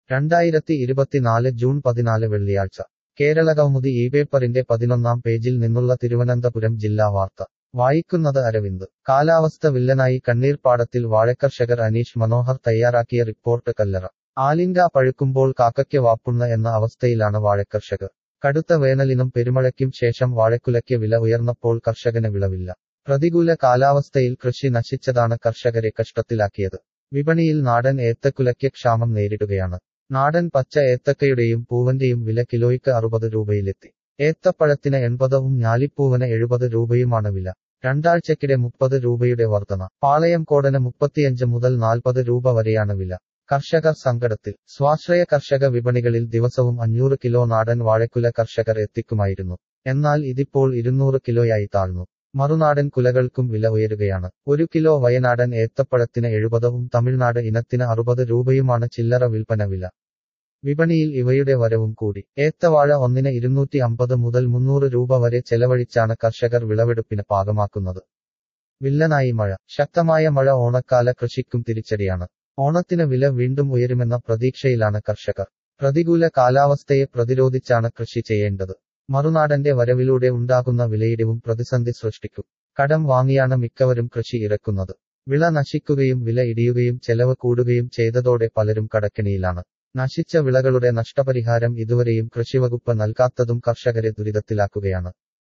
രണ്ടായിരത്തി ഇരുപത്തിനാല് ജൂൺ പതിനാല് വെള്ളിയാഴ്ച കേരളകൗമുദി ഈ പേപ്പറിന്റെ പതിനൊന്നാം പേജിൽ നിന്നുള്ള തിരുവനന്തപുരം ജില്ലാ വാർത്ത വായിക്കുന്നത് അരവിന്ദ് കാലാവസ്ഥ വില്ലനായി കണ്ണീർപ്പാടത്തിൽ വാഴക്കർഷകർ അനീഷ് മനോഹർ തയ്യാറാക്കിയ റിപ്പോർട്ട് കല്ലറ ആലിങ്ക പഴുക്കുമ്പോൾ കാക്കയ്ക്ക് വാപ്പുണ്ണ എന്ന അവസ്ഥയിലാണ് വാഴക്കർഷകർ കടുത്ത വേനലിനും പെരുമഴയ്ക്കും ശേഷം വാഴക്കുലയ്ക്ക് വില ഉയർന്നപ്പോൾ കർഷകന് വിളവില്ല പ്രതികൂല കാലാവസ്ഥയിൽ കൃഷി നശിച്ചതാണ് കർഷകരെ കഷ്ടത്തിലാക്കിയത് വിപണിയിൽ നാടൻ ഏത്തക്കുലയ്ക്ക് ക്ഷാമം നേരിടുകയാണ് നാടൻ പച്ച ഏത്തക്കയുടെയും പൂവന്റെയും വില കിലോയ്ക്ക് അറുപത് രൂപയിലെത്തി ഏത്തപ്പഴത്തിന് എൺപതും ഞാലിപ്പൂവന് എഴുപത് രൂപയുമാണ് വില രണ്ടാഴ്ചക്കിടെ മുപ്പത് രൂപയുടെ വർധന പാളയം കോടന് മുപ്പത്തിയഞ്ച് മുതൽ നാൽപ്പത് രൂപ വരെയാണ് വില കർഷകർ സങ്കടത്തിൽ സ്വാശ്രയ കർഷക വിപണികളിൽ ദിവസവും അഞ്ഞൂറ് കിലോ നാടൻ വാഴക്കുല കർഷകർ എത്തിക്കുമായിരുന്നു എന്നാൽ ഇതിപ്പോൾ ഇരുന്നൂറ് കിലോയായി താഴ്ന്നു മറുനാടൻ കുലകൾക്കും വില ഉയരുകയാണ് ഒരു കിലോ വയനാടൻ ഏത്തപ്പഴത്തിന് എഴുപതും തമിഴ്നാട് ഇനത്തിന് അറുപത് രൂപയുമാണ് ചില്ലറ വിൽപ്പന വില വിപണിയിൽ ഇവയുടെ വരവും കൂടി ഏത്തവാഴ ഒന്നിന് ഇരുന്നൂറ്റി അമ്പത് മുതൽ മുന്നൂറ് രൂപ വരെ ചെലവഴിച്ചാണ് കർഷകർ വിളവെടുപ്പിന് പാകമാക്കുന്നത് വില്ലനായി മഴ ശക്തമായ മഴ ഓണക്കാല കൃഷിക്കും തിരിച്ചടിയാണ് ഓണത്തിന് വില വീണ്ടും ഉയരുമെന്ന പ്രതീക്ഷയിലാണ് കർഷകർ പ്രതികൂല കാലാവസ്ഥയെ പ്രതിരോധിച്ചാണ് കൃഷി ചെയ്യേണ്ടത് മറുനാടന്റെ വരവിലൂടെ ഉണ്ടാകുന്ന വിലയിടിവും പ്രതിസന്ധി സൃഷ്ടിക്കും കടം വാങ്ങിയാണ് മിക്കവരും കൃഷി ഇറക്കുന്നത് വിള നശിക്കുകയും വില ഇടിയുകയും ചെലവ് കൂടുകയും ചെയ്തതോടെ പലരും കടക്കെണിയിലാണ് നശിച്ച വിളകളുടെ നഷ്ടപരിഹാരം ഇതുവരെയും കൃഷിവകുപ്പ് നൽകാത്തതും കർഷകരെ ദുരിതത്തിലാക്കുകയാണ്